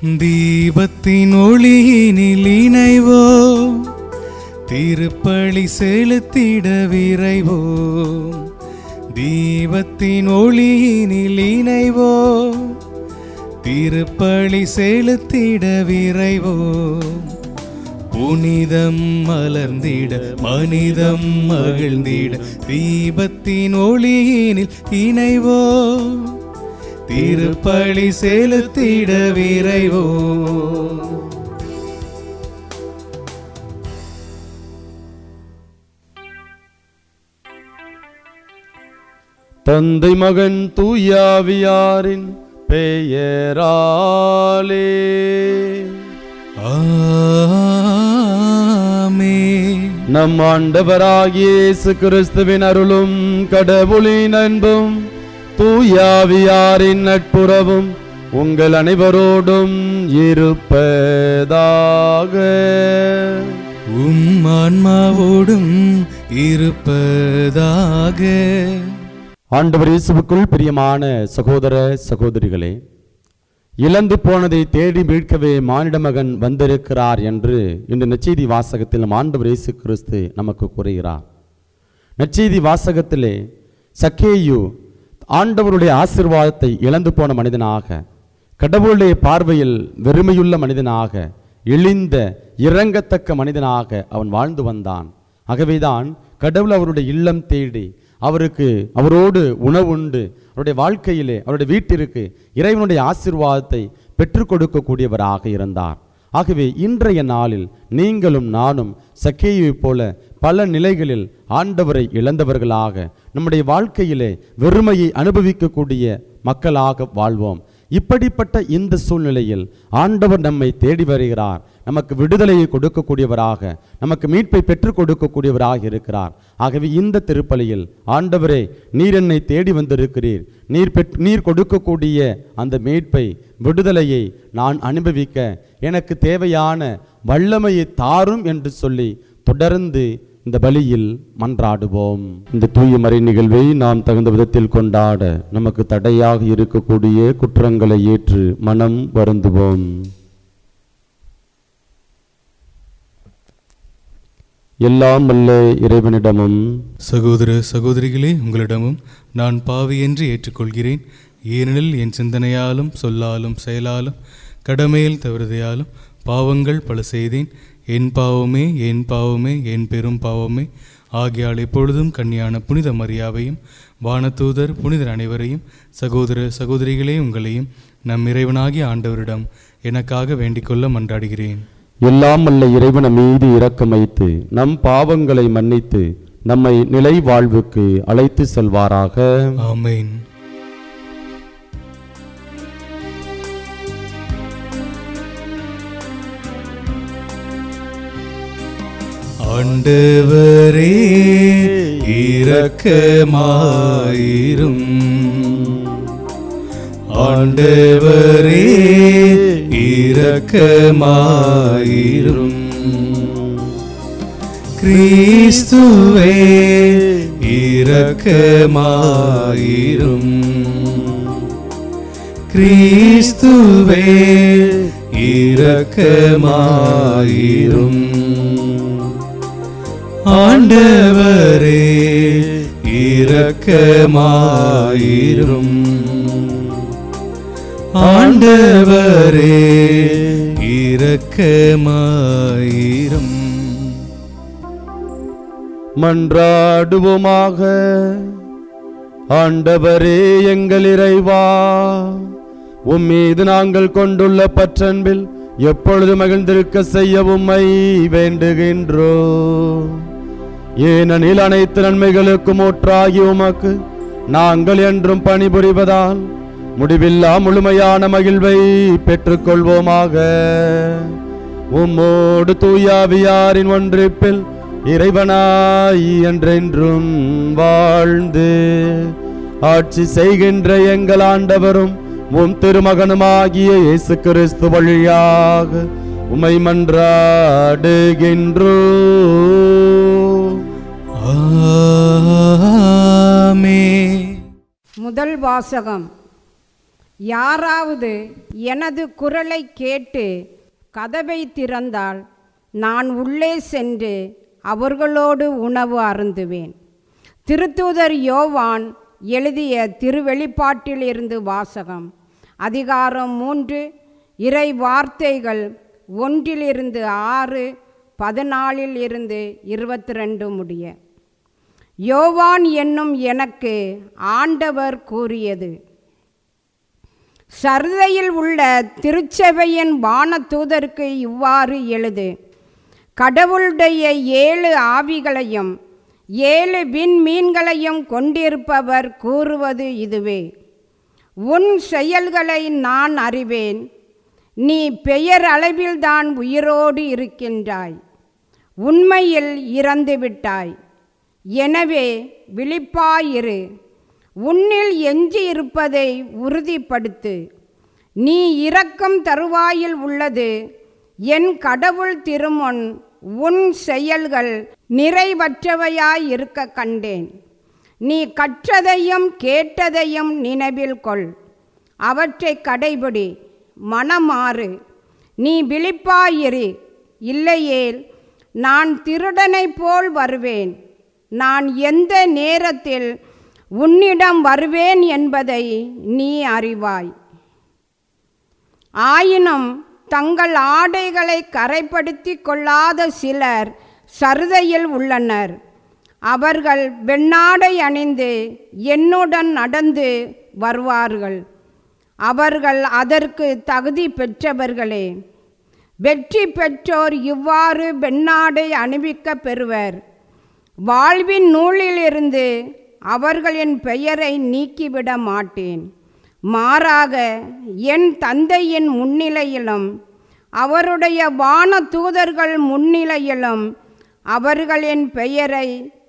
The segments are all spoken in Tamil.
தீபத்தின் ஒளியினில் இணைவோ திருப்பலி செலுத்திட விரைவோ தீபத்தின் ஒளியினில் இணைவோ திருப்பலி செலுத்திட விரைவோ புனிதம் மலர்ந்திட மனிதம் மகிழ்ந்திட தீபத்தின் ஒளியினில் இணைவோ திருப்பலி செலுத்திட விரைவோ தந்தை மகன் தூயாவியாரின் பெயராலே ஆமென். நம் ஆண்டவராகிய இயேசு கிறிஸ்துவின் அருளும் கடவுளின் அன்பும் தூயாவியாரின் நட்புறவும் உங்கள் அனைவரோடும் இருப்பதாக உம் ஆன்மாவோடும் இருப்பதாக ஆண்டவர் இயேசுவுக்குள் பிரியமான சகோதர சகோதரிகளே இழந்து போனதை தேடி மீட்கவே மானிட மகன் வந்திருக்கிறார் என்று இந்த நற்செய்தி வாசகத்தில் நம் ஆண்டவர் இயேசு கிறிஸ்து நமக்கு கூறுகிறார் நற்செய்தி வாசகத்திலே சக்கேயு ஆண்டவருடைய ஆசிர்வாதத்தை இழந்து போன மனிதனாக கடவுளுடைய பார்வையில் வெறுமையுள்ள மனிதனாக இழிந்த இறங்கத்தக்க மனிதனாக அவன் வாழ்ந்து வந்தான் ஆகவேதான் கடவுள் அவருடைய இல்லம் தேடி அவருக்கு அவரோடு உணவுண்டு அவருடைய வாழ்க்கையிலே அவருடைய வீட்டிற்கு இறைவனுடைய ஆசீர்வாதத்தை பெற்றுக் கொடுக்கக்கூடியவராக இருந்தார் ஆகவே இன்றைய நாளில் நீங்களும் நானும் சக்கேயுவைப் போல பல நிலைகளில் ஆண்டவரை இழந்தவர்களாக நம்முடைய வாழ்க்கையிலே வெறுமையை அனுபவிக்கக்கூடிய மக்களாக வாழ்வோம் இப்படிப்பட்ட இந்த சூழ்நிலையில் ஆண்டவர் நம்மை தேடி வருகிறார் நமக்கு விடுதலையை கொடுக்கக்கூடியவராக நமக்கு மீட்பை பெற்றுக் கொடுக்கக்கூடியவராக இருக்கிறார் ஆகவே இந்த திருப்பலியில் ஆண்டவரே நீர் என்னை தேடி வந்திருக்கிறீர் நீர் பெற் நீர் கொடுக்கக்கூடிய அந்த மீட்பை விடுதலையை நான் அனுபவிக்க எனக்கு தேவையான வல்லமையை தாரும் என்று சொல்லி தொடர்ந்து இந்த பலியில் மன்றாடுவோம் இந்த தூய மறை நிகழ்வை நாம் தகுந்த விதத்தில் கொண்டாட நமக்கு தடையாக இருக்கக்கூடிய குற்றங்களை ஏற்று மனம் வருந்துவோம் எல்லாம் வல்ல இறைவனிடமும் சகோதர சகோதரிகளே உங்களிடமும் நான் பாவி என்று ஏற்றுக்கொள்கிறேன் ஏனெனில் என் சிந்தனையாலும் சொல்லாலும் செயலாலும் கடமையில் தவறுதையாலும் பாவங்கள் பல செய்தேன் என் பாவமே என் பாவமே என் பெரும் பாவமே ஆகியால் எப்பொழுதும் கன்னியான புனித மரியாவையும் வானதூதர் புனிதர் அனைவரையும் சகோதர சகோதரிகளே உங்களையும் நம் இறைவனாகிய ஆண்டவரிடம் எனக்காக வேண்டிக்கொள்ள மன்றாடுகிறேன் எல்லாம் வல்ல இறைவன மீது இரக்கம் வைத்து நம் பாவங்களை மன்னித்து நம்மை நிலை வாழ்வுக்கு அழைத்து செல்வாராக ஆமென் ஆண்டவரே இரக்கமாயிரும் ஆண்டவரே இரக்கமாயிரும் கிறிஸ்துவே இரக்கமாயிரும் கிறிஸ்துவே இரக்கமாயிரும் ஆண்டவரே இரக்கமாயிரும் ஆண்டவரே இரக்கமாயிரும் மன்றாடுவோமாக ஆண்டவரே எங்கள் இறைவா உம் மீது நாங்கள் கொண்டுள்ள பற்றன்பில் எப்பொழுது மகிழ்ந்திருக்க செய்ய உம்மை வேண்டுகின்றோ ஏனெனில் அனைத்து நன்மைகளுக்கும் ஊற்றாகி உமக்கு நாங்கள் என்றும் பணிபுரிவதால் முடிவில்லா முழுமையான மகிழ்வை பெற்றுக்கொள்வோமாக உம்மோடு தூயாவியாரின் ஒன்றிப்பில் இறைவனாய் என்றென்றும் வாழ்ந்து ஆட்சி செய்கின்ற எங்கள் ஆண்டவரும் உம் திருமகனுமாகிய இயேசு கிறிஸ்து வழியாக உமை மன்றாடுகின்றோ ஆமென் முதல் வாசகம் யாராவது எனது குரலை கேட்டு கதவை திறந்தால் நான் உள்ளே சென்று அவர்களோடு உணவு அருந்துவேன் திருத்தூதர் யோவான் எழுதிய திருவெளிப்பாட்டிலிருந்து வாசகம் அதிகாரம் மூன்று இறை வார்த்தைகள் ஒன்றிலிருந்து ஆறு பதினாலில் இருந்து இருபத்தி ரெண்டு முடிய யோவான் என்னும் எனக்கு ஆண்டவர் கூறியது சர்தையில் உள்ள திருச்சபையின் வானதூதருக்கு இவ்வாறு எழுது கடவுளுடைய ஏழு ஆவிகளையும் ஏழு விண்மீன்களையும் கொண்டிருப்பவர் கூறுவது இதுவே உன் செயல்களை நான் அறிவேன் நீ பெயர் அளவில்தான் உயிரோடு இருக்கின்றாய் உண்மையில் இறந்து விட்டாய் எனவே விழிப்பாயிரு உன்னில் எஞ்சி இருப்பதை உறுதிப்படுத்து நீ இறக்கும் தருவாயில் உள்ளது என் கடவுள் திருமுன் உன் செயல்கள் நிறைவற்றவையாய் இருக்க கண்டேன் நீ கற்றதையும் கேட்டதையும் நினைவில் கொள் அவற்றை கடைபிடி மனமாறு நீ விழிப்பாயிரு இல்லையேல் நான் திருடனைப் போல் வருவேன் நான் எந்த நேரத்தில் உன்னிடம் வருவேன் என்பதை நீ அறிவாய் ஆயினும் தங்கள் ஆடைகளை கரைப்படுத்தி கொள்ளாத சிலர் சருதையில் உள்ளனர் அவர்கள் வெண்ணாடை அணிந்து என்னுடன் நடந்து வருவார்கள் அவர்கள் அதற்கு தகுதி பெற்றவர்களே வெற்றி பெற்றோர் இவ்வாறு வெண்ணாடை அணிவிக்க பெறுவர் வாழ்வின் நூலிலிருந்து அவர்களின் பெயரை நீக்கிவிட மாட்டேன் மாறாக என் தந்தையின் முன்னிலையிலும் அவருடைய வான தூதர்கள் முன்னிலையிலும் அவர்களின் பெயரை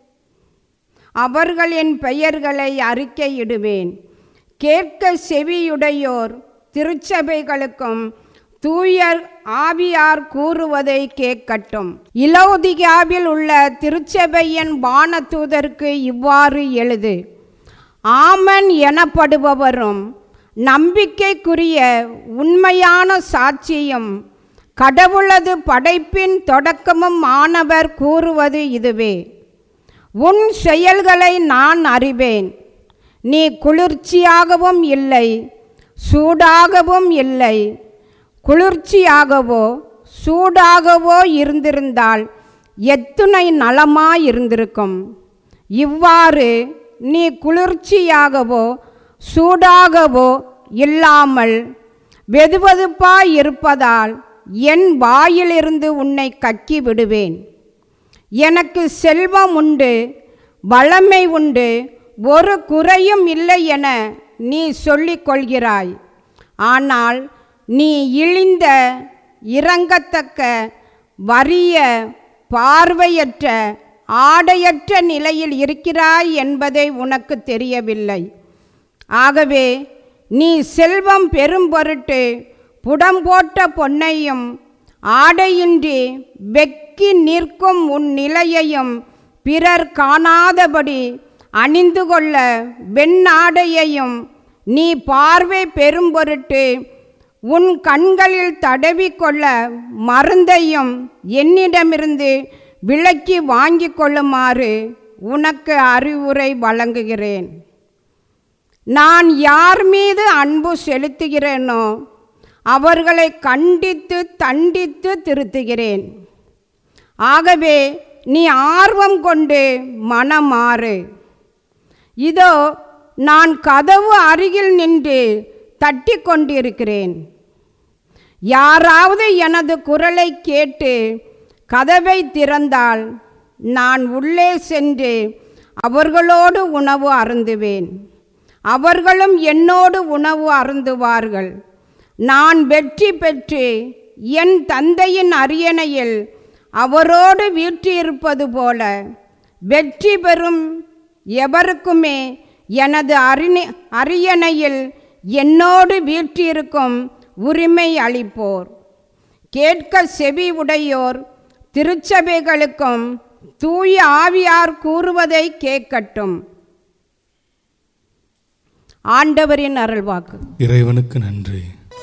அவர்களின் பெயர்களை அறிக்கையிடுவேன் கேட்க செவியுடையோர் திருச்சபைகளுக்கும் தூயர் ஆவியார் கூறுவதை கேட்கட்டும் இலோதிகாவில் உள்ள திருச்சபையின் வானதூதருக்கு இவ்வாறு எழுது ஆமன் எனப்படுபவரும் நம்பிக்கைக்குரிய உண்மையான சாட்சியும் கடவுளது படைப்பின் தொடக்கமும் ஆனவர் கூறுவது இதுவே உன் செயல்களை நான் அறிவேன் நீ குளிர்ச்சியாகவும் இல்லை சூடாகவும் இல்லை குளிர்ச்சியாகவோ சூடாகவோ இருந்திருந்தால் எத்துணை நலமாயிருந்திருக்கும் இவ்வாறு நீ குளிர்ச்சியாகவோ சூடாகவோ இல்லாமல் வெதுவெதுப்பாய் இருப்பதால் என் வாயிலிருந்து உன்னை கக்கி விடுவேன் எனக்கு செல்வம் உண்டு வளமை உண்டு ஒரு குறையும் இல்லை என நீ சொல்லிக் கொள்கிறாய் ஆனால் நீ இழிந்த இறங்கத்தக்க வறிய பார்வையற்ற ஆடையற்ற நிலையில் இருக்கிறாய் என்பதை உனக்கு தெரியவில்லை ஆகவே நீ செல்வம் பெரும் பொருட்டு புடம் போட்ட பொன்னையும் ஆடையின்றி வெக்கி நிற்கும் உன் நிலையையும் பிறர் காணாதபடி அணிந்து கொள்ள வெண்ணாடையையும் நீ பார்வை பெரும் பொருட்டு உன் கண்களில் தடவிக்கொள்ள மருந்தையும் என்னிடமிருந்து விலக்கி வாங்கிக் கொள்ளுமாறு உனக்கு அறிவுரை வழங்குகிறேன் நான் யார் மீது அன்பு செலுத்துகிறேனோ அவர்களை கண்டித்து தண்டித்து திருத்துகிறேன் ஆகவே நீ ஆர்வம் கொண்டு மனமாறு இதோ நான் கதவு அருகில் நின்று தட்டி கொண்டிருக்கிறேன் யாராவது எனது குரலை கேட்டு கதவை திறந்தால் நான் உள்ளே சென்று அவர்களோடு உணவு அருந்துவேன் அவர்களும் என்னோடு உணவு அருந்துவார்கள் நான் வெற்றி பெற்று என் தந்தையின் அரியணையில் அவரோடு வீற்றிருப்பது போல வெற்றி பெறும் எவருக்குமே எனது அரிணி அரியணையில் என்னோடு வீற்றிருக்கும் உரிமை அளிப்போர் கேட்க செவி உடையோர் திருச்சபைகளுக்கும் தூய ஆவியார் கூறுவதை கேட்கட்டும் ஆண்டவரின் அருள்வாக்கு இறைவனுக்கு நன்றி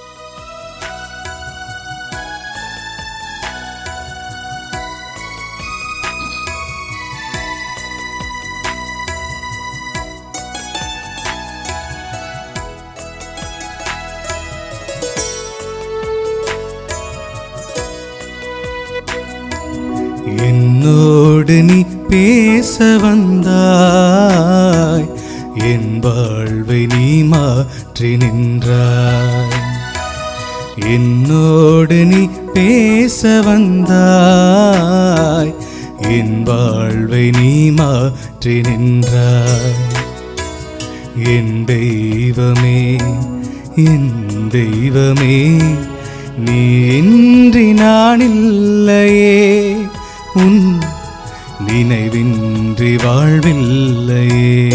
என்னோடு நீ பேச வந்தாய் என் வாழ்வை நீ மாற்றி நின்றாய் என்னோடு நீ பேச வந்தாய் என் வாழ்வை நீ மாற்றி நின்றாய் என் தெய்வமே என் தெய்வமே நீ இன்றி நான் இல்லையே உன் நினைவின்றி வாழ்வில்லையே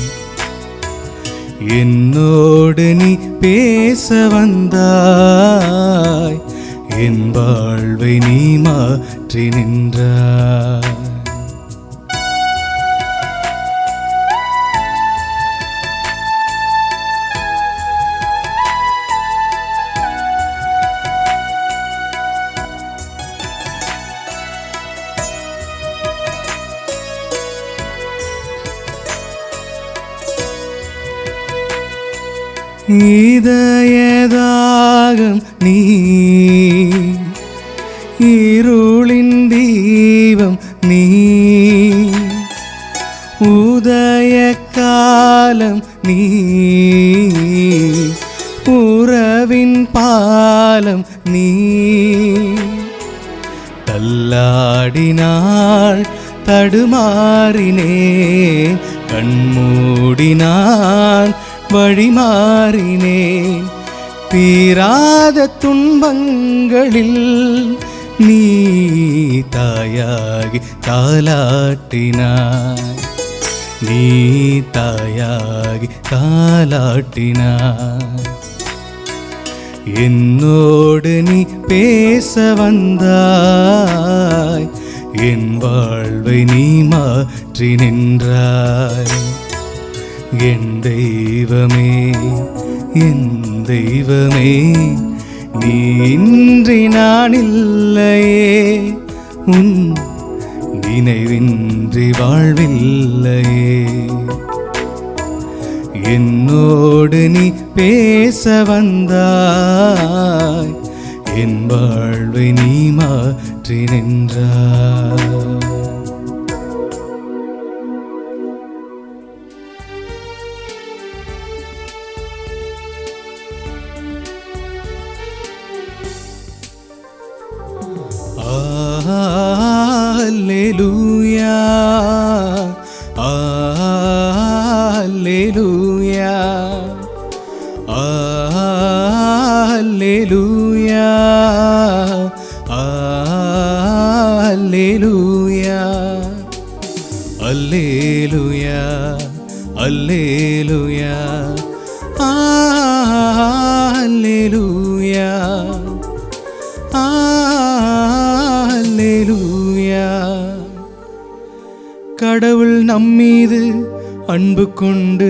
என்னோடு நீ பேச வந்தாய் என் வாழ்வை நீ மாற்றி நின்றாய் இதயதாகம் நீ இருளின் தீபம் நீ உதய காலம் நீ உறவின் பாலம் நீ தள்ளாடினாள் தடுமாறினேன் கண்மூடினான் வழிமாறினேன் தீராத துன்பங்களில் நீ தாயாகி தாலாட்டினாய் நீ தாயாகி தாலாட்டினாய் என்னோடு நீ பேச வந்தாய் என் வாழ்வை நீ மாற்றி நின்றாய் என் தெய்வமே என் தெய்வமே நீ இன்றி நான் இல்லையே உன் நினைவின்றி வாழ்வில்லையே என்னோடு நீ பேச வந்தாய் என் வாழ்வை நீ மாற்றி நின்றாய் Alleluia. Alleluia. Alleluia. Alleluia. Alleluia. Alleluia. Alleluia. அல்லேலூயா கடவுள் நம்மீது அன்பு கொண்டு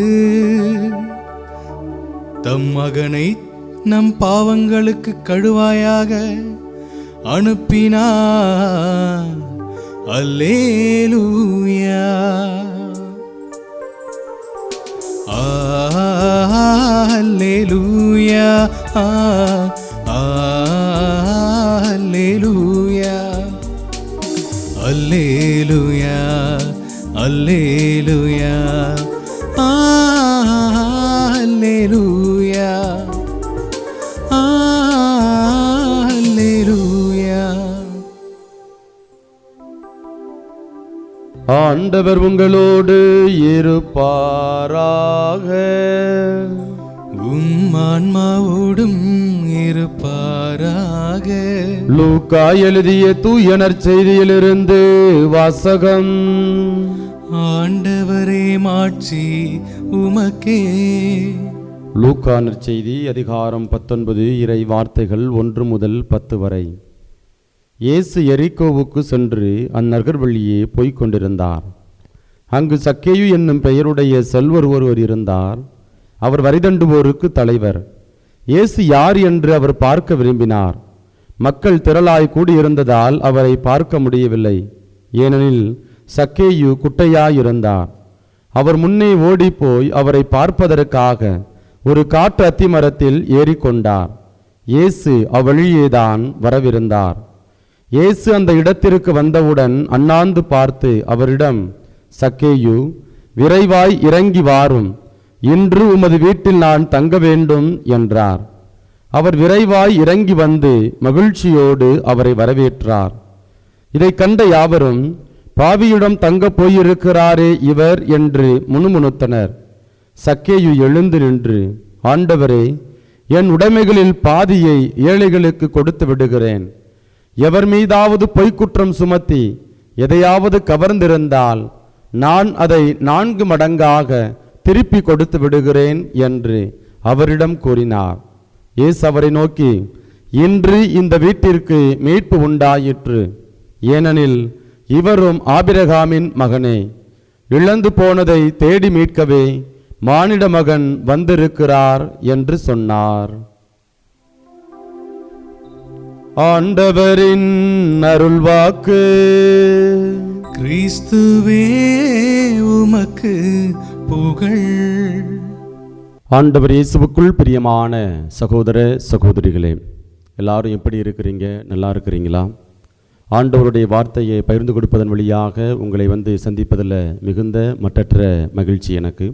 தம் மகனை நம் பாவங்களுக்கு கழுவாயாக அனுப்பினார் அல்லேலூயா அல்லேலூயா அல்லேலூயா அல்லேலூயா அல்லேலூயா அல்லேலூயா அல்லேலூயா ஆண்டவர் உங்களோடு இருப்பாராக உம் ஆன்மாவோடும் இருப்பாராக லூக்கா எழுதிய தூயனர் செய்தியிலிருந்து வாசகம் ஆண்டவரே மாட்சி உமக்கே லூக்கானர் செய்தி அதிகாரம் பத்தொன்பது இறை வார்த்தைகள் ஒன்று முதல் பத்து வரை இயேசு எரிக்கோவுக்கு சென்று அந்நகர் வழியே போய்க் கொண்டிருந்தார் அங்கு சக்கேயு என்னும் பெயருடைய செல்வர் ஒருவர் இருந்தார் அவர் வரிதண்டுவோருக்கு தலைவர் இயேசு யார் என்று அவர் பார்க்க விரும்பினார் மக்கள் திரளாய் கூடியிருந்ததால் அவரை பார்க்க முடியவில்லை ஏனெனில் சக்கேயு குட்டையாயிருந்தார் அவர் முன்னே ஓடிப்போய் அவரை பார்ப்பதற்காக ஒரு காட்டு அத்திமரத்தில் ஏறிக்கொண்டார் இயேசு அவ்வழியேதான் வரவிருந்தார் இயேசு அந்த இடத்திற்கு வந்தவுடன் அண்ணாந்து பார்த்து அவரிடம் சக்கேயு விரைவாய் இறங்கி வாரும் இன்று உமது வீட்டில் நான் தங்க வேண்டும் என்றார் அவர் விரைவாய் இறங்கி வந்து மகிழ்ச்சியோடு அவரை வரவேற்றார் இதை கண்ட யாவரும் பாவியிடம் தங்கப் போயிருக்கிறாரே இவர் என்று முணுமுணுத்தனர் சக்கேயு எழுந்து நின்று ஆண்டவரே என் உடைமைகளில் பாதியை ஏழைகளுக்கு கொடுத்து விடுகிறேன் எவர் மீதாவது பொய்க்குற்றம் சுமத்தி எதையாவது கவர்ந்திருந்தால் நான் அதை நான்கு மடங்காக திருப்பி கொடுத்து விடுகிறேன் என்று அவரிடம் கூறினார் இயேசு அவரை நோக்கி இன்று இந்த வீட்டிற்கு மீட்பு உண்டாயிற்று ஏனெனில் இவரும் ஆபிரகாமின் மகனே இழந்து போனதை தேடி மீட்கவே மானிட மகன் வந்திருக்கிறார் என்று சொன்னார் ஆண்டவரின் அருள்வாக்கு கிறிஸ்துவே உமக்கு புகழ் ஆண்டவர் இயேசுவுக்குள் பிரியமான சகோதர சகோதரிகளே எல்லாரும் எப்படி இருக்கிறீங்க நல்லா இருக்கிறீங்களா ஆண்டவருடைய வார்த்தையை பகிர்ந்து கொடுப்பதன் வழியாக உங்களை வந்து சந்திப்பதில் மிகுந்த மட்டற்ற மகிழ்ச்சி எனக்கு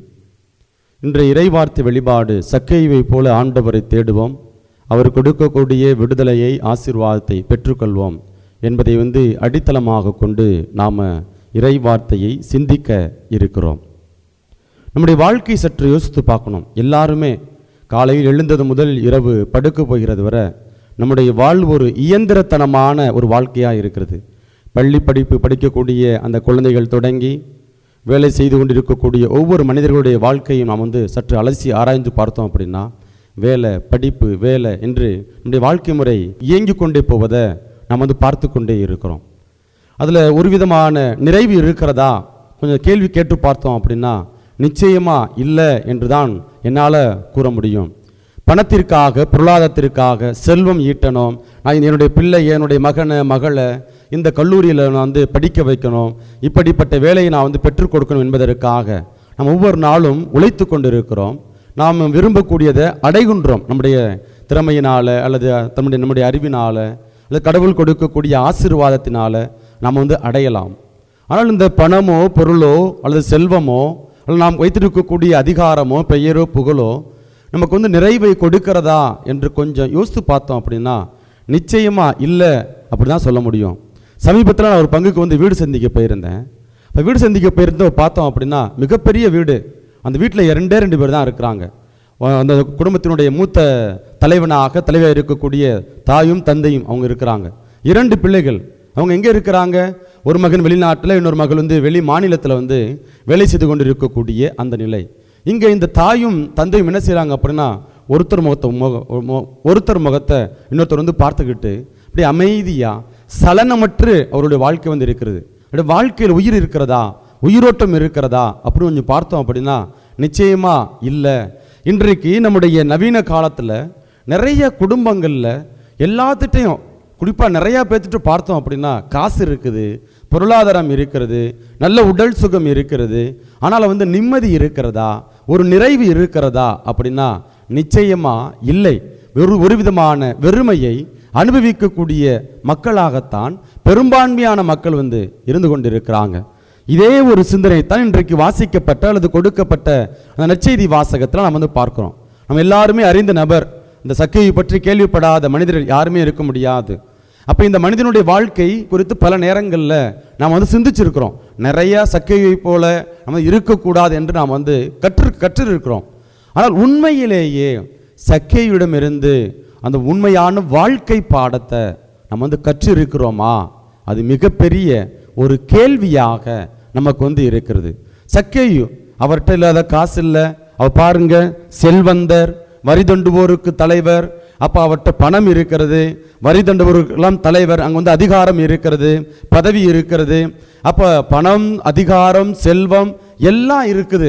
இன்றைய இறைவார்த்தை வெளிப்பாடு சக்கைவை போல ஆண்டவரை தேடுவோம் அவர் கொடுக்கக்கூடிய விடுதலையை ஆசீர்வாதத்தை பெற்றுக்கொள்வோம் என்பதை வந்து அடித்தளமாக கொண்டு நாம் இறைவார்த்தையை சிந்திக்க இருக்கிறோம் நம்முடைய வாழ்க்கை சற்று யோசித்து பார்க்கணும் எல்லாருமே காலையில் எழுந்தது முதல் இரவு படுக்க போகிறது வரை நம்முடைய வாழ்வு ஒரு இயந்திரத்தனமான ஒரு வாழ்க்கையாக இருக்கிறது பள்ளி படிப்பு படிக்கக்கூடிய அந்த குழந்தைகள் தொடங்கி வேலை செய்து கொண்டிருக்கக்கூடிய ஒவ்வொரு மனிதர்களுடைய வாழ்க்கையும் நாம் வந்து சற்று அலசி ஆராய்ந்து பார்த்தோம் அப்படின்னா வேலை படிப்பு வேலை என்று நம்முடைய வாழ்க்கை முறை இயங்கி கொண்டே போவதை நாம் வந்து பார்த்து கொண்டே இருக்கிறோம் அதில் ஒரு விதமான நிறைவு இருக்கிறதா கொஞ்சம் கேள்வி கேட்டு பார்த்தோம் அப்படின்னா நிச்சயமா இல்லை என்று தான் என்னால் கூற முடியும் பணத்திற்காக பொருளாதாரத்திற்காக செல்வம் ஈட்டணும் நான் என்னுடைய பிள்ளை என்னுடைய மகனை மகளை இந்த கல்லூரியில் நான் வந்து படிக்க வைக்கணும் இப்படிப்பட்ட வேலையை நான் வந்து பெற்றுக் கொடுக்கணும் என்பதற்காக நாம் ஒவ்வொரு நாளும் உழைத்து கொண்டிருக்கிறோம் நாம் விரும்பக்கூடியதை அடைகின்றோம் நம்முடைய திறமையினால் அல்லது தம்முடைய நம்முடைய அறிவினால் அல்லது கடவுள் கொடுக்கக்கூடிய ஆசீர்வாதத்தினால நாம் வந்து அடையலாம் ஆனால் இந்த பணமோ பொருளோ அல்லது செல்வமோ அல்லது நாம் வைத்திருக்கக்கூடிய அதிகாரமோ பெயரோ புகழோ நமக்கு வந்து நிறைவை கொடுக்கிறதா என்று கொஞ்சம் யோசித்து பார்த்தோம் அப்படின்னா நிச்சயமா இல்லை அப்படி தான் சொல்ல முடியும் சமீபத்தில் நான் ஒரு பங்குக்கு வந்து வீடு சந்திக்க போயிருந்தேன் இப்போ வீடு சந்திக்க போயிருந்தோம் பார்த்தோம் அப்படின்னா மிகப்பெரிய வீடு அந்த வீட்டில் ரெண்டே ரெண்டு பேர் தான் இருக்கிறாங்க அஹ் அந்த குடும்பத்தினுடைய மூத்த தலைவனாக தலைவர் இருக்கக்கூடிய தாயும் தந்தையும் அவங்க இருக்கிறாங்க இரண்டு பிள்ளைகள் அவங்க எங்கே இருக்கிறாங்க ஒரு மகன் வெளிநாட்டில் இன்னொரு மகள் வந்து வெளி மாநிலத்தில் வந்து வேலை செய்து கொண்டு இருக்கக்கூடிய அந்த நிலை இங்கே இந்த தாயும் தந்தையும் என்ன செய்கிறாங்க அப்படின்னா ஒருத்தர் முகத்தை முக மு- ஒருத்தர் முகத்தை இன்னொருத்தர் வந்து பார்த்துக்கிட்டு அப்படியே அமைதியாக சலனமற்று அவருடைய வாழ்க்கை வந்து இருக்கிறது அப்படியே வாழ்க்கையில் உயிர் இருக்கிறதா உயிரோட்டம் இருக்கிறதா அப்படின்னு கொஞ்சம் பார்த்தோம் அப்படின்னா நிச்சயமா இல்லை இன்றைக்கு நம்முடைய நவீன காலத்தில் நிறைய குடும்பங்களில் எல்லாத்துட்டையும் குறிப்பாக நிறையா பேர்த்துட்டு பார்த்தோம் அப்படின்னா காசு இருக்குது பொருளாதாரம் இருக்கிறது நல்ல உடல் சுகம் இருக்கிறது ஆனால் வந்து நிம்மதி இருக்கிறதா ஒரு நிறைவு இருக்கிறதா அப்படின்னா நிச்சயமா இல்லை வெறு ஒரு விதமான வெறுமையை அனுபவிக்கக்கூடிய மக்களாகத்தான் பெரும்பான்மையான மக்கள் வந்து இருந்து கொண்டிருக்கிறாங்க இதே ஒரு சிந்தனை தான் இன்றைக்கு வாசிக்கப்பட்ட அல்லது கொடுக்கப்பட்ட அந்த நற்செய்தி வாசகத்தில் நாம் வந்து பார்க்கிறோம் நம்ம எல்லாருமே அறிந்த நபர் இந்த சக்கையை பற்றி கேள்விப்படாத மனிதர்கள் யாருமே இருக்க முடியாது அப்போ இந்த மனிதனுடைய வாழ்க்கை குறித்து பல நேரங்களில் நாம் வந்து சிந்திச்சிருக்கிறோம் நிறைய சக்கையை போல நம்ம இருக்கக்கூடாது என்று நாம் வந்து கற்று கற்றிருக்கிறோம் ஆனால் உண்மையிலேயே சக்கையிடமிருந்து அந்த உண்மையான வாழ்க்கை பாடத்தை நம்ம வந்து கற்றிருக்கிறோமா அது மிகப்பெரிய ஒரு கேள்வியாக நமக்கு வந்து இருக்கிறது சக்கேயு அவர்கிட்ட இல்லாத காசு இல்லை அவர் பாருங்க செல்வந்தர் வரி தண்டுவோருக்கு தலைவர் அப்போ அவர்கிட்ட பணம் இருக்கிறது வரி தண்டுவோருக்கெல்லாம் தலைவர் அங்கே வந்து அதிகாரம் இருக்கிறது பதவி இருக்கிறது அப்போ பணம் அதிகாரம் செல்வம் எல்லாம் இருக்குது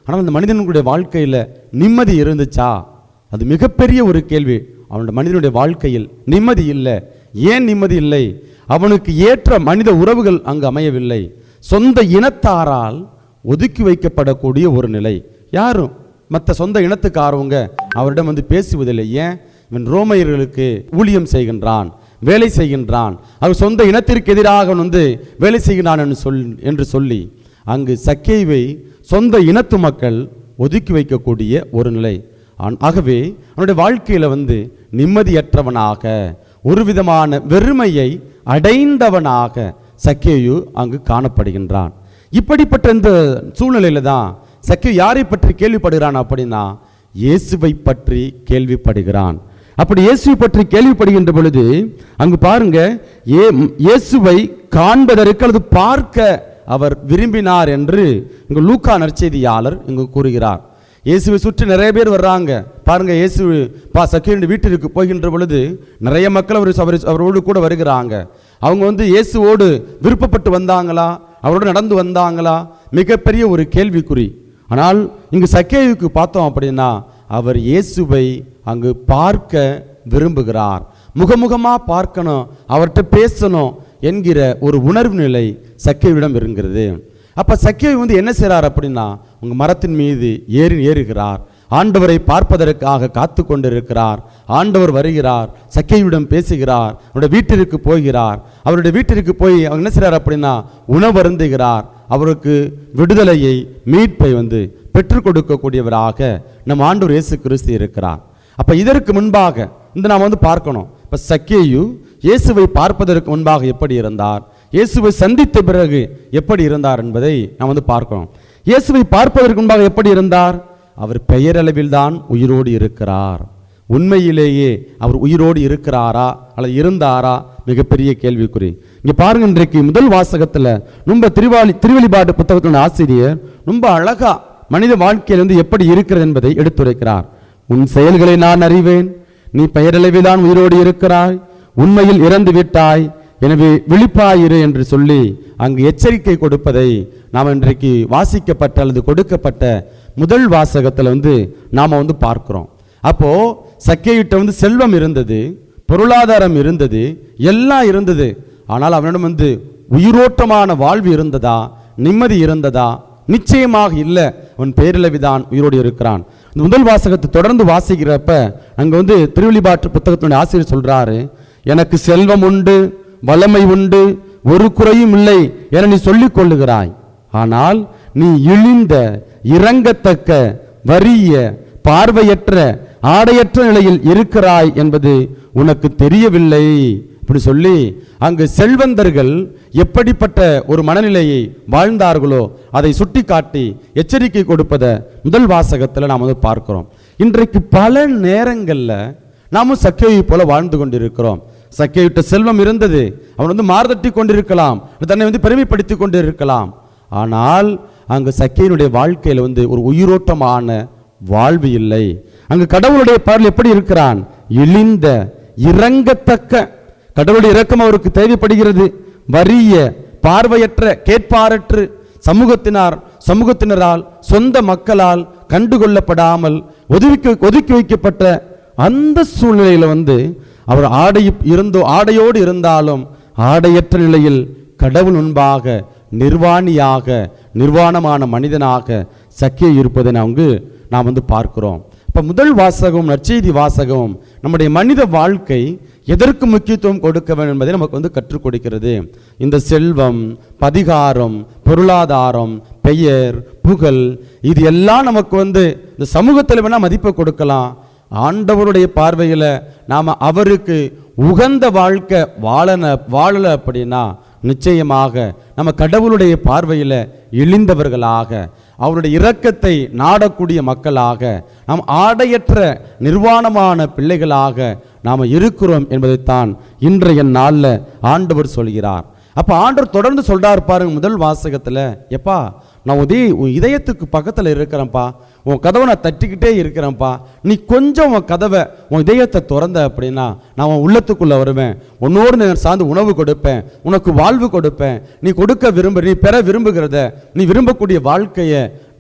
ஆனால் அந்த மனிதனுடைய வாழ்க்கையில் நிம்மதி இருந்துச்சா அது மிகப்பெரிய ஒரு கேள்வி அவனுடைய மனிதனுடைய வாழ்க்கையில் நிம்மதி இல்லை ஏன் நிம்மதி இல்லை அவனுக்கு ஏற்ற மனித உறவுகள் அங்கு அமையவில்லை சொந்த இனத்தாரால் ஒதுக்கி வைக்கப்படக்கூடிய ஒரு நிலை யாரும் மற்ற சொந்த இனத்துக்காரவங்க அவரிடம் வந்து பேசுவதில்லை ஏன் இவன் ரோமையர்களுக்கு ஊழியம் செய்கின்றான் வேலை செய்கின்றான் அவர் சொந்த இனத்திற்கு எதிராக அவன் வந்து வேலை செய்கிறான் என்று சொல் என்று சொல்லி அங்கு சக்கேவை சொந்த இனத்து மக்கள் ஒதுக்கி வைக்கக்கூடிய ஒரு நிலை ஆன்- ஆகவே அவனுடைய வாழ்க்கையில வந்து நிம்மதியற்றவனாக ஒரு விதமான வெறுமையை அடைந்தவனாக சக்கேயு அங்கு காணப்படுகின்றான் இப்படிப்பட்ட இந்த சூழ்நிலையில தான் சக்கேயு யாரை பற்றி கேள்விப்படுகிறான் அப்படின்னா இயேசுவை பற்றி கேள்விப்படுகிறான் அப்படி இயேசுவை பற்றி கேள்விப்படுகின்ற பொழுது அங்கு பாருங்க ஏ இயேசுவை காண்பதற்கு அல்லது பார்க்க அவர் விரும்பினார் என்று இங்கு லூக்கா நற்செய்தியாளர் இங்கு கூறுகிறார் இயேசுவை சுற்றி நிறைய பேர் வர்றாங்க பாருங்க இயேசு பா சக்கியனுடைய வீட்டிற்கு போகின்ற பொழுது நிறைய மக்கள் அவர் அவர் அவரோடு கூட வருகிறாங்க அவங்க வந்து இயேசுவோடு விருப்பப்பட்டு வந்தாங்களா அவரோடு நடந்து வந்தாங்களா மிகப்பெரிய ஒரு கேள்விக்குறி ஆனால் இங்கு சக்கேயுக்கு பார்த்தோம் அப்படின்னா அவர் இயேசுவை அங்கு பார்க்க விரும்புகிறார் முகமுகமா பார்க்கணும் அவர்கிட்ட பேசணும் என்கிற ஒரு உணர்வு நிலை சக்கேவிடம் இருக்கிறது அப்ப சக்கேவி வந்து என்ன செய்றார் அப்படின்னா உங்க மரத்தின் மீது ஏறி ஏறுகிறார் ஆண்டவரை பார்ப்பதற்காக காத்து கொண்டிருக்கிறார் ஆண்டவர் வருகிறார் சக்கையுடன் பேசுகிறார் அவருடைய வீட்டிற்கு போகிறார் அவருடைய வீட்டிற்கு போய் அவர் என்ன செய்றார் அப்படின்னா உணவருந்துகிறார் அவருக்கு விடுதலையை மீட்பை வந்து பெற்றுக் கொடுக்கக்கூடியவராக நம் ஆண்டவர் இயேசு கிறிஸ்து இருக்கிறார் அப்ப இதற்கு முன்பாக இந்த நாம் வந்து பார்க்கணும் இப்ப சக்கேயு இயேசுவை பார்ப்பதற்கு முன்பாக எப்படி இருந்தார் இயேசுவை சந்தித்த பிறகு எப்படி இருந்தார் என்பதை நாம் வந்து பார்க்கணும் இயேசுவை பார்ப்பதற்கு முன்பாக எப்படி இருந்தார் அவர் பெயரளவில் தான் உயிரோடு இருக்கிறார் உண்மையிலேயே அவர் உயிரோடு இருக்கிறாரா அல்லது இருந்தாரா மிகப்பெரிய கேள்விக்குறி இங்க பாருங்க இன்றைக்கு முதல் வாசகத்துல ரொம்ப திருவாளி திருவெளிப்பாட்டு புத்தகத்தின் ஆசிரியர் ரொம்ப அழகா மனித வாழ்க்கையில் வந்து எப்படி இருக்கிறது என்பதை எடுத்துரைக்கிறார் உன் செயல்களை நான் அறிவேன் நீ பெயரளவில் தான் உயிரோடு இருக்கிறாய் உண்மையில் இறந்து விட்டாய் எனவே விழிப்பாயிரு என்று சொல்லி அங்கு எச்சரிக்கை கொடுப்பதை நாம் இன்றைக்கு வாசிக்கப்பட்ட அல்லது கொடுக்கப்பட்ட முதல் வாசகத்தில் வந்து நாம் வந்து பார்க்கிறோம் அப்போ சக்கையிட்ட வந்து செல்வம் இருந்தது பொருளாதாரம் இருந்தது எல்லாம் இருந்தது ஆனால் அவனிடம் வந்து உயிரோட்டமான வாழ்வு இருந்ததா நிம்மதி இருந்ததா நிச்சயமாக இல்லை அவன் பேரளவிதான் உயிரோடு இருக்கிறான் இந்த முதல் வாசகத்தை தொடர்ந்து வாசிக்கிறப்ப அங்க வந்து திருவெளிப்பாட்டு புத்தகத்தினுடைய ஆசிரியர் சொல்றாரு எனக்கு செல்வம் உண்டு வளமை உண்டு ஒரு குறையும் இல்லை என நீ சொல்லிக் கொள்ளுகிறாய் ஆனால் நீ இழிந்த இறங்கத்தக்க வறிய பார்வையற்ற ஆடையற்ற நிலையில் இருக்கிறாய் என்பது உனக்கு தெரியவில்லை இப்படி சொல்லி அங்கு செல்வந்தர்கள் எப்படிப்பட்ட ஒரு மனநிலையை வாழ்ந்தார்களோ அதை சுட்டிக்காட்டி எச்சரிக்கை கொடுப்பதை முதல் வாசகத்தில் நாம் வந்து பார்க்கிறோம் இன்றைக்கு பல நேரங்களில் நாமும் சக்கையை போல வாழ்ந்து கொண்டிருக்கிறோம் சக்கையிட்ட செல்வம் இருந்தது அவன் வந்து மார்தட்டி கொண்டிருக்கலாம் தன்னை வந்து பெருமைப்படுத்தி கொண்டிருக்கலாம் ஆனால் அங்கு சக்கையினுடைய வாழ்க்கையில் வந்து ஒரு உயிரோட்டமான வாழ்வு இல்லை அங்கு கடவுளுடைய பார்வை எப்படி இருக்கிறான் இழிந்த இறங்கத்தக்க கடவுளுடைய இரக்கம் அவருக்கு தேவைப்படுகிறது வறிய பார்வையற்ற கேட்பாரற்று சமூகத்தினார் சமூகத்தினரால் சொந்த மக்களால் கண்டுகொள்ளப்படாமல் ஒதுக்கி ஒதுக்கி வைக்கப்பட்ட அந்த சூழ்நிலையில வந்து அவர் ஆடை இருந்தோ ஆடையோடு இருந்தாலும் ஆடையற்ற நிலையில் கடவுள் முன்பாக நிர்வாணியாக நிர்வாணமான மனிதனாக சக்கிய இருப்பதை நாங்கள் நாம் வந்து பார்க்கிறோம் இப்போ முதல் வாசகம் நற்செய்தி வாசகம் நம்முடைய மனித வாழ்க்கை எதற்கு முக்கியத்துவம் கொடுக்க வேண்டும் என்பதை நமக்கு வந்து கற்றுக் கொடுக்கிறது இந்த செல்வம் பதிகாரம் பொருளாதாரம் பெயர் புகழ் இது எல்லாம் நமக்கு வந்து இந்த சமூகத்தில் வேணால் மதிப்பை கொடுக்கலாம் ஆண்டவருடைய பார்வையில் நாம் அவருக்கு உகந்த வாழ்க்கை வாழன வாழலை அப்படின்னா நிச்சயமாக நம்ம கடவுளுடைய பார்வையில் இழிந்தவர்களாக அவருடைய இரக்கத்தை நாடக்கூடிய மக்களாக நாம் ஆடையற்ற நிர்வாணமான பிள்ளைகளாக நாம் இருக்கிறோம் என்பதைத்தான் இன்றைய நாளில் ஆண்டவர் சொல்கிறார் அப்போ ஆண்டவர் தொடர்ந்து சொல்றார் பாருங்க முதல் வாசகத்தில் எப்பா நான் உதய உன் இதயத்துக்கு பக்கத்தில் இருக்கிறேன்ப்பா உன் கதவை நான் தட்டிக்கிட்டே இருக்கிறேன்ப்பா நீ கொஞ்சம் உன் கதவை உன் இதயத்தை திறந்த அப்படின்னா நான் உன் உள்ளத்துக்குள்ளே வருவேன் உன்னோடு நான் சார்ந்து உணவு கொடுப்பேன் உனக்கு வாழ்வு கொடுப்பேன் நீ கொடுக்க விரும்ப நீ பெற விரும்புகிறத நீ விரும்பக்கூடிய வாழ்க்கையை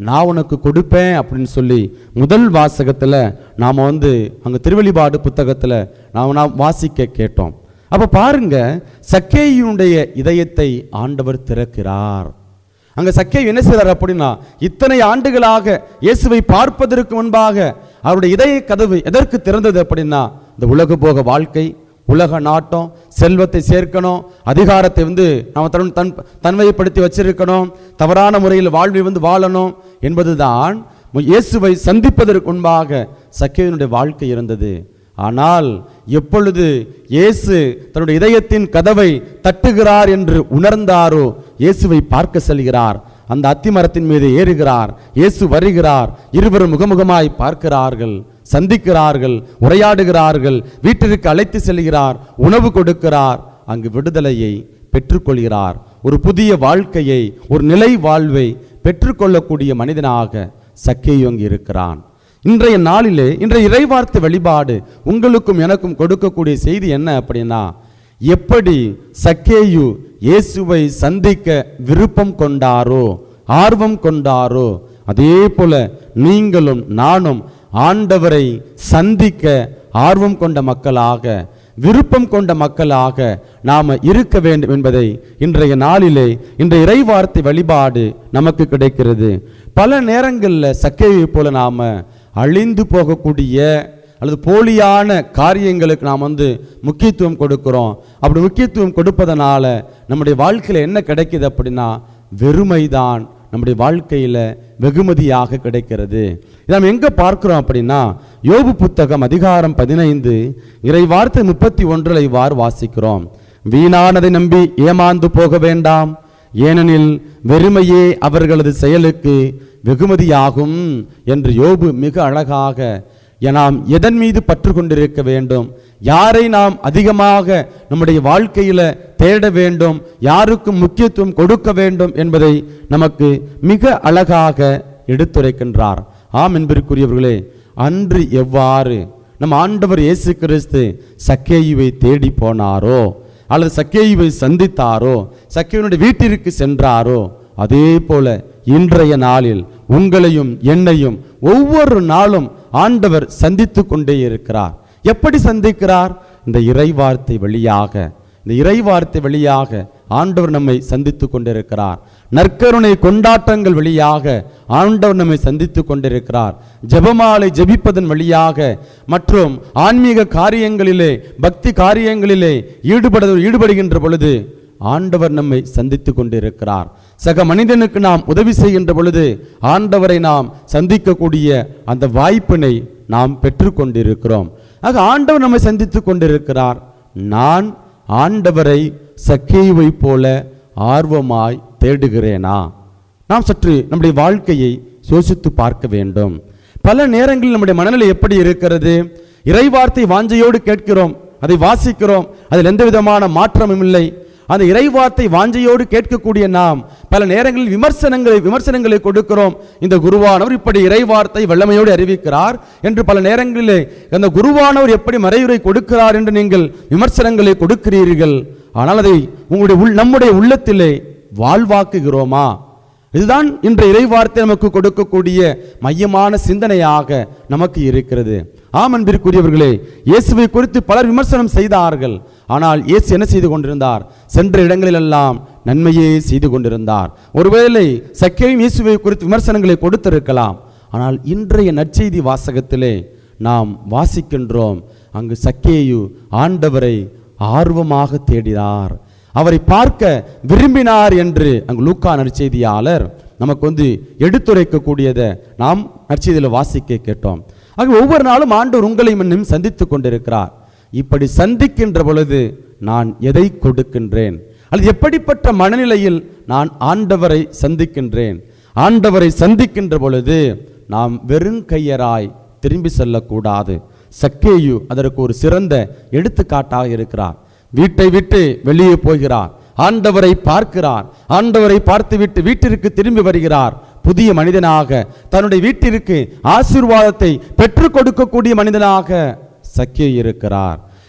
நான் உனக்கு கொடுப்பேன் அப்படின்னு சொல்லி முதல் வாசகத்தில் நாம் வந்து அங்கே திருவெளிபாடு புத்தகத்தில் நாம் நாம் வாசிக்க கேட்டோம் அப்போ பாருங்க சக்கேயுடைய இதயத்தை ஆண்டவர் திறக்கிறார் அங்க சக்கேயு என்ன செய்றார் அப்படின்னா இத்தனை ஆண்டுகளாக இயேசுவை பார்ப்பதற்கு முன்பாக அவருடைய இதய கதவு எதற்கு திறந்தது அப்படின்னா இந்த உலக போக வாழ்க்கை உலக நாட்டம் செல்வத்தை சேர்க்கணும் அதிகாரத்தை வந்து நம்ம தன் தன் தன்மைப்படுத்தி வச்சிருக்கணும் தவறான முறையில் வாழ்வை வந்து வாழணும் என்பதுதான் இயேசுவை சந்திப்பதற்கு முன்பாக சக்கேயனுடைய வாழ்க்கை இருந்தது ஆனால் எப்பொழுது இயேசு தன்னுடைய இதயத்தின் கதவை தட்டுகிறார் என்று உணர்ந்தாரோ இயேசுவை பார்க்க செல்கிறார் அந்த அத்திமரத்தின் மீது ஏறுகிறார் இயேசு வருகிறார் இருவரும் முகமுகமாய் பார்க்கிறார்கள் சந்திக்கிறார்கள் உரையாடுகிறார்கள் வீட்டிற்கு அழைத்து செல்கிறார் உணவு கொடுக்கிறார் அங்கு விடுதலையை பெற்றுக்கொள்கிறார் ஒரு புதிய வாழ்க்கையை ஒரு நிலை வாழ்வை பெற்றுக்கொள்ளக்கூடிய மனிதனாக சக்கேயு அங்கு இருக்கிறான் இன்றைய நாளிலே இன்றைய இறைவார்த்தை வழிபாடு உங்களுக்கும் எனக்கும் கொடுக்கக்கூடிய செய்தி என்ன அப்படின்னா எப்படி சக்கேயு இயேசுவை சந்திக்க விருப்பம் கொண்டாரோ ஆர்வம் கொண்டாரோ அதே போல நீங்களும் நானும் ஆண்டவரை சந்திக்க ஆர்வம் கொண்ட மக்களாக விருப்பம் கொண்ட மக்களாக நாம இருக்க வேண்டும் என்பதை இன்றைய நாளிலே இன்றைய இறைவார்த்தை வழிபாடு நமக்கு கிடைக்கிறது பல நேரங்களில் சக்கையை போல நாம அழிந்து போகக்கூடிய அல்லது போலியான காரியங்களுக்கு நாம் வந்து முக்கியத்துவம் கொடுக்கிறோம் அப்படி முக்கியத்துவம் கொடுப்பதனால நம்முடைய வாழ்க்கையில் என்ன கிடைக்குது அப்படின்னா வெறுமைதான் நம்முடைய வாழ்க்கையில் வெகுமதியாக கிடைக்கிறது இதை நம்ம எங்கே பார்க்கிறோம் அப்படின்னா யோபு புத்தகம் அதிகாரம் பதினைந்து இறை வார்த்தை முப்பத்தி ஒன்றில் இவ்வாறு வாசிக்கிறோம் வீணானதை நம்பி ஏமாந்து போக வேண்டாம் ஏனெனில் வெறுமையே அவர்களது செயலுக்கு வெகுமதியாகும் என்று யோபு மிக அழகாக நாம் எதன் மீது பற்று கொண்டிருக்க வேண்டும் யாரை நாம் அதிகமாக நம்முடைய வாழ்க்கையில தேட வேண்டும் யாருக்கும் முக்கியத்துவம் கொடுக்க வேண்டும் என்பதை நமக்கு மிக அழகாக எடுத்துரைக்கின்றார் ஆம் என்பதற்குரியவர்களே அன்று எவ்வாறு நம் ஆண்டவர் இயேசு கிறிஸ்து சக்கேயுவை தேடி போனாரோ அல்லது சக்கேயுவை சந்தித்தாரோ சக்கேயுனுடைய வீட்டிற்கு சென்றாரோ அதே போல இன்றைய நாளில் உங்களையும் என்னையும் ஒவ்வொரு நாளும் ஆண்டவர் சந்தித்து கொண்டே இருக்கிறார் எப்படி சந்திக்கிறார் இந்த இறைவார்த்தை வழியாக இந்த இறைவார்த்தை வழியாக ஆண்டவர் நம்மை சந்தித்து கொண்டிருக்கிறார் நற்கருணை கொண்டாட்டங்கள் வழியாக ஆண்டவர் நம்மை சந்தித்து கொண்டிருக்கிறார் ஜெபமாலை ஜெபிப்பதன் வழியாக மற்றும் ஆன்மீக காரியங்களிலே பக்தி காரியங்களிலே ஈடுபட ஈடுபடுகின்ற பொழுது ஆண்டவர் நம்மை சந்தித்து கொண்டிருக்கிறார் சக மனிதனுக்கு நாம் உதவி செய்கின்ற பொழுது ஆண்டவரை நாம் சந்திக்கக்கூடிய அந்த வாய்ப்பினை நாம் பெற்றுக்கொண்டிருக்கிறோம் ஆக ஆண்டவர் நம்மை சந்தித்து கொண்டிருக்கிறார் நான் ஆண்டவரை சக்கேயுவை போல ஆர்வமாய் தேடுகிறேனா நாம் சற்று நம்முடைய வாழ்க்கையை யோசித்து பார்க்க வேண்டும் பல நேரங்களில் நம்முடைய மனநிலை எப்படி இருக்கிறது இறைவார்த்தை வாஞ்சையோடு கேட்கிறோம் அதை வாசிக்கிறோம் அதில் எந்த விதமான மாற்றமும் இல்லை அந்த இறைவார்த்தை வாஞ்சையோடு கேட்கக்கூடிய நாம் பல நேரங்களில் விமர்சனங்களை விமர்சனங்களை கொடுக்கிறோம் இந்த குருவானவர் இப்படி இறைவார்த்தை வல்லமையோடு அறிவிக்கிறார் என்று பல நேரங்களிலே அந்த குருவானவர் எப்படி மறையுரை கொடுக்கிறார் என்று நீங்கள் விமர்சனங்களை கொடுக்கிறீர்கள் ஆனால் அதை உங்களுடைய உள் நம்முடைய உள்ளத்திலே வாழ்வாக்குகிறோமா இதுதான் இன்றைய இறைவார்த்தை நமக்கு கொடுக்கக்கூடிய மையமான சிந்தனையாக நமக்கு இருக்கிறது ஆம் அன்பிற்குரியவர்களே இயேசுவை குறித்து பலர் விமர்சனம் செய்தார்கள் ஆனால் இயேசு என்ன செய்து கொண்டிருந்தார் சென்ற இடங்களிலெல்லாம் நன்மையே செய்து கொண்டிருந்தார் ஒருவேளை சக்கையும் இயேசுவை குறித்து விமர்சனங்களை கொடுத்திருக்கலாம் ஆனால் இன்றைய நற்செய்தி வாசகத்திலே நாம் வாசிக்கின்றோம் அங்கு சக்கேயு ஆண்டவரை ஆர்வமாக தேடினார் அவரை பார்க்க விரும்பினார் என்று அங்கு லூக்கா நற்செய்தியாளர் நமக்கு வந்து எடுத்துரைக்கக்கூடியதை நாம் நற்செய்தியில் வாசிக்க கேட்டோம் ஆக ஒவ்வொரு நாளும் ஆண்டவர் உங்களை இன்னும் சந்தித்து கொண்டிருக்கிறார் இப்படி சந்திக்கின்ற பொழுது நான் எதை கொடுக்கின்றேன் அல்லது எப்படிப்பட்ட மனநிலையில் நான் ஆண்டவரை சந்திக்கின்றேன் ஆண்டவரை சந்திக்கின்ற பொழுது நாம் வெறுங்கையராய் திரும்பி செல்லக்கூடாது சக்கேயு அதற்கு ஒரு சிறந்த எடுத்துக்காட்டாக இருக்கிறார் வீட்டை விட்டு வெளியே போகிறார் ஆண்டவரை பார்க்கிறார் ஆண்டவரை பார்த்துவிட்டு வீட்டிற்கு திரும்பி வருகிறார் புதிய மனிதனாக தன்னுடைய வீட்டிற்கு ஆசீர்வாதத்தை பெற்றுக் கொடுக்கக்கூடிய மனிதனாக சக்கிய இருக்கிறார்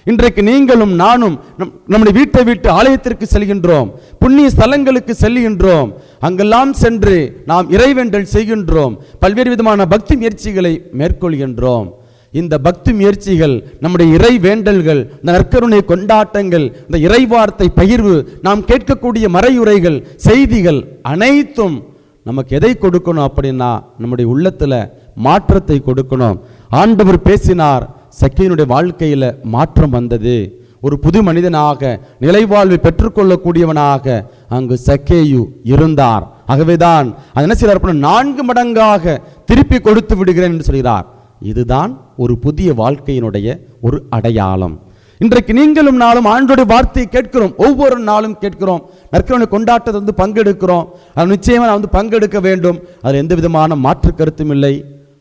இன்றைக்கு நீங்களும் நானும் நம்- நம்முடைய வீட்டை விட்டு ஆலயத்திற்கு செல்கின்றோம் புண்ணிய ஸ்தலங்களுக்கு செல்கின்றோம் அங்கெல்லாம் சென்று நாம் இறைவேண்டல் செய்கின்றோம் பல்வேறு விதமான பக்தி முயற்சிகளை மேற்கொள்கின்றோம் இந்த பக்தி முயற்சிகள் நம்முடைய இறை வேண்டல்கள் இந்த நற்கருணை கொண்டாட்டங்கள் இந்த இறைவார்த்தை பகிர்வு நாம் கேட்கக்கூடிய மறையுரைகள் செய்திகள் அனைத்தும் நமக்கு எதை கொடுக்கணும் அப்படின்னா நம்முடைய உள்ளத்துல மாற்றத்தை கொடுக்கணும் ஆண்டவர் பேசினார் சக்கியனுடைய வாழ்க்கையில மாற்றம் வந்தது ஒரு புது மனிதனாக நிலைவாழ்வை பெற்றுக்கொள்ளக்கூடியவனாக அங்கு சக்கேயு இருந்தார் ஆகவேதான் அது என்ன செய்கிறார் அப்படின்னா, நான்கு மடங்காக திருப்பி கொடுத்து விடுகிறேன் என்று சொல்கிறார் இதுதான் ஒரு புதிய வாழ்க்கையினுடைய ஒரு அடையாளம் இன்றைக்கு நீங்களும் நாளும் ஆண்டோடைய வார்த்தையை கேட்கிறோம் ஒவ்வொரு நாளும் கேட்கிறோம் நற்கருணை கொண்டாட்டத்தை வந்து பங்கெடுக்கிறோம் அது நிச்சயமா நான் வந்து பங்கெடுக்க வேண்டும் அதில் எந்த விதமான மாற்று கருத்தும் இல்லை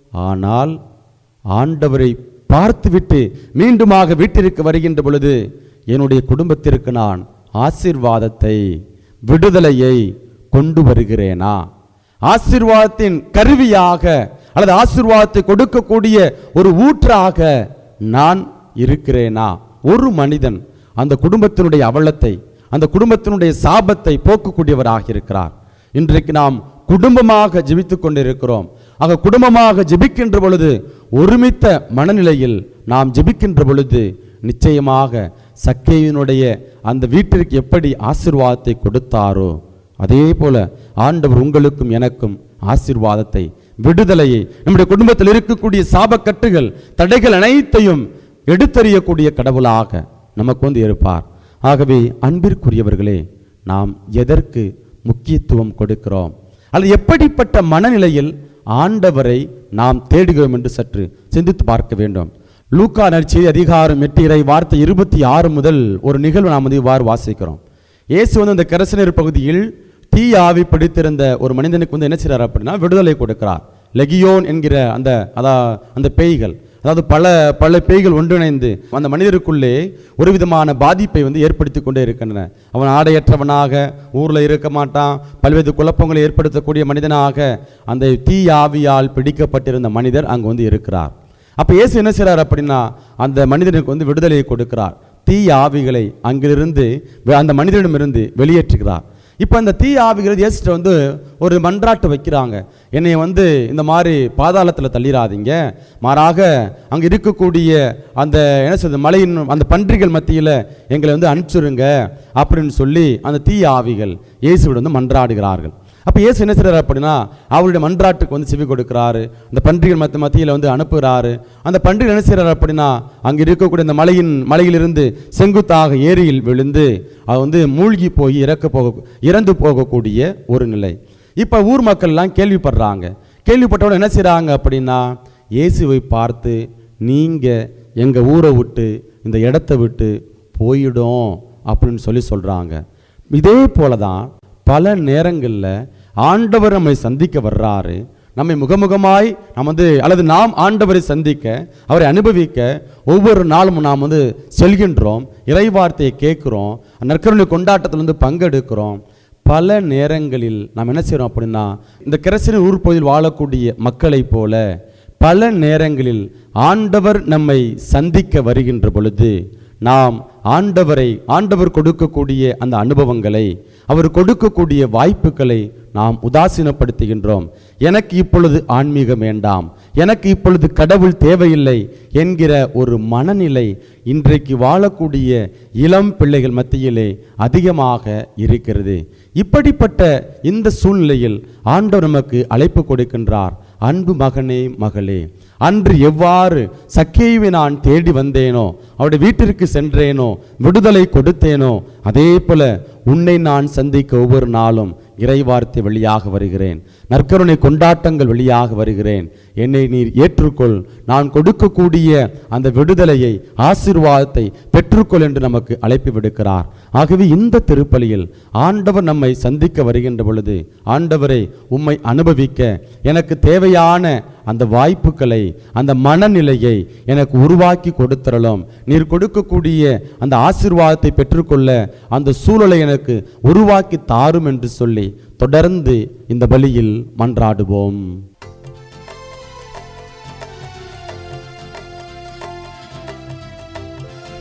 ஆனால் ஆண்டவரை பார்த்துவிட்டு மீண்டுமாக வீட்டிற்கு வருகின்ற பொழுது என்னுடைய குடும்பத்திற்கு நான் ஆசீர்வாதத்தை விடுதலையை கொண்டு வருகிறேனா ஆசீர்வாதத்தின் கருவியாக அல்லது ஆசீர்வாதத்தை கொடுக்கக்கூடிய ஒரு ஊற்றாக நான் இருக்கிறேனா ஒரு மனிதன் அந்த குடும்பத்தினுடைய அவலத்தை அந்த குடும்பத்தினுடைய சாபத்தை போக்கக்கூடியவராக இருக்கிறார் இன்றைக்கு நாம் குடும்பமாக ஜெபித்துக் கொண்டிருக்கிறோம் ஆக குடும்பமாக ஜெபிக்கின்ற பொழுது ஒருமித்த மனநிலையில் நாம் ஜெபிக்கின்ற பொழுது நிச்சயமாக சக்கையினுடைய அந்த வீட்டிற்கு எப்படி ஆசீர்வாதத்தை கொடுத்தாரோ அதே போல ஆண்டவர் உங்களுக்கும் எனக்கும் ஆசீர்வாதத்தை விடுதலையை நம்முடைய குடும்பத்தில் இருக்கக்கூடிய சாபக்கட்டுகள் தடைகள் அனைத்தையும் எடுத்தறியக்கூடிய கடவுளாக நமக்கு வந்து இருப்பார் ஆகவே அன்பிற்குரியவர்களே நாம் எதற்கு முக்கியத்துவம் கொடுக்கிறோம் அல்லது எப்படிப்பட்ட மனநிலையில் ஆண்டவரை நாம் தேடுகிறோம் என்று சற்று சிந்தித்து பார்க்க வேண்டும் லூக்கா நற்செய்தி அதிகாரம் எட்டு இறை வார்த்தை இருபத்தி ஆறு முதல் ஒரு நிகழ்வு நாம் வந்து இவ்வாறு வாசிக்கிறோம் இயேசு வந்து அந்த கரசனர் பகுதியில் தீ ஆவி பிடித்திருந்த ஒரு மனிதனுக்கு வந்து என்ன செய்றார் அப்படின்னா விடுதலை கொடுக்கிறார் லெகியோன் என்கிற அந்த அதா அந்த பேய்கள் அதாவது பல பல பேய்கள் ஒன்றிணைந்து அந்த மனிதருக்குள்ளே ஒரு விதமான பாதிப்பை வந்து ஏற்படுத்தி கொண்டே இருக்கின்றன அவன் ஆடையற்றவனாக ஊரில் இருக்க மாட்டான் பல்வேறு குழப்பங்களை ஏற்படுத்தக்கூடிய மனிதனாக அந்த தீ ஆவியால் பிடிக்கப்பட்டிருந்த மனிதர் அங்கு வந்து இருக்கிறார் அப்போ இயேசு என்ன செய்றார் அப்படின்னா அந்த மனிதனுக்கு வந்து விடுதலையை கொடுக்கிறார் தீய ஆவிகளை அங்கிலிருந்து வெ- அந்த மனிதனிடமிருந்து வெளியேற்றுகிறார் இப்போ அந்த தீய ஆவிகள் இயேசுட்ட வந்து ஒரு மன்றாட்டு வைக்கிறாங்க என்னை வந்து இந்த மாதிரி பாதாளத்தில் தள்ளிடாதீங்க மாறாக அங்கே இருக்கக்கூடிய அந்த என்ன சொல்றது மலையின் அந்த பன்றிகள் மத்தியில் எங்களை வந்து அனுப்பிச்சிருங்க அப்படின்னு சொல்லி அந்த தீய ஆவிகள் இயேசுவிட வந்து மன்றாடுகிறார்கள் அப்போ இயேசு என்ன செய்றாரு அப்படின்னா அவருடைய மன்றாட்டுக்கு வந்து செவி கொடுக்குறாரு அந்த பன்றிகள் மத்த மத்தியில் வந்து அனுப்புகிறாரு அந்த பன்றிகள் என்ன செய்றாரு அப்படின்னா அங்கே இருக்கக்கூடிய அந்த மலையின் மலையிலிருந்து செங்குத்தாக ஏரியில் விழுந்து அது வந்து மூழ்கி போய் இறக்க போக இறந்து போகக்கூடிய ஒரு நிலை இப்போ ஊர் மக்கள்லாம் கேள்விப்படுறாங்க கேள்விப்பட்டவங்க என்ன செய்கிறாங்க அப்படின்னா இயேசுவை பார்த்து நீங்கள் எங்கள் ஊரை விட்டு இந்த இடத்த விட்டு போயிடும் அப்படின்னு சொல்லி சொல்கிறாங்க இதே போல தான் பல நேரங்களில் ஆண்டவர் நம்மை சந்திக்க வர்றாரு நம்மை முகமுகமாய் நாம் வந்து அல்லது நாம் ஆண்டவரை சந்திக்க அவரை அனுபவிக்க ஒவ்வொரு நாளும் நாம் வந்து செல்கின்றோம் இறைவார்த்தையை கேட்குறோம் நற்கருணை கொண்டாட்டத்தில் வந்து பங்கெடுக்கிறோம் பல நேரங்களில் நாம் என்ன செய்கிறோம் அப்படின்னா இந்த கிரசின ஊர் பகுதியில் வாழக்கூடிய மக்களைப் போல பல நேரங்களில் ஆண்டவர் நம்மை சந்திக்க வருகின்ற பொழுது நாம் ஆண்டவரை ஆண்டவர் கொடுக்கக்கூடிய அந்த அனுபவங்களை அவர் கொடுக்கக்கூடிய வாய்ப்புகளை நாம் உதாசீனப்படுத்துகின்றோம் எனக்கு இப்பொழுது ஆன்மீகம் வேண்டாம் எனக்கு இப்பொழுது கடவுள் தேவையில்லை என்கிற ஒரு மனநிலை இன்றைக்கு வாழக்கூடிய இளம் பிள்ளைகள் மத்தியிலே அதிகமாக இருக்கிறது இப்படிப்பட்ட இந்த சூழ்நிலையில் ஆண்டவர் நமக்கு அழைப்பு கொடுக்கின்றார் அன்பு மகனே மகளே அன்று எவ்வாறு சக்கேயுவை நான் தேடி வந்தேனோ அவருடைய வீட்டிற்கு சென்றேனோ விடுதலை கொடுத்தேனோ அதே போல உன்னை நான் சந்திக்க ஒவ்வொரு நாளும் இறைவார்த்தை வழியாக வருகிறேன் நற்கருணை கொண்டாட்டங்கள் வழியாக வருகிறேன் என்னை நீர் ஏற்றுக்கொள் நான் கொடுக்கக்கூடிய அந்த விடுதலையை ஆசீர்வாதத்தை பெற்றுக்கொள் என்று நமக்கு அழைப்பு விடுக்கிறார் ஆகவே இந்த திருப்பலியில் ஆண்டவர் நம்மை சந்திக்க வருகின்ற பொழுது ஆண்டவரை உம்மை அனுபவிக்க எனக்கு தேவையான அந்த வாய்ப்புகளை அந்த மனநிலையை எனக்கு உருவாக்கி கொடுத்தரலும் நீர் கொடுக்கக்கூடிய அந்த ஆசீர்வாதத்தை பெற்றுக்கொள்ள அந்த சூழலை எனக்கு உருவாக்கி தாரும் என்று சொல்லி தொடர்ந்து இந்த பலியில் மன்றாடுவோம்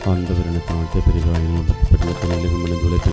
ஆண்டவர் எனக்கு வாழ்த்தை பெறுகிறாய் பெரிய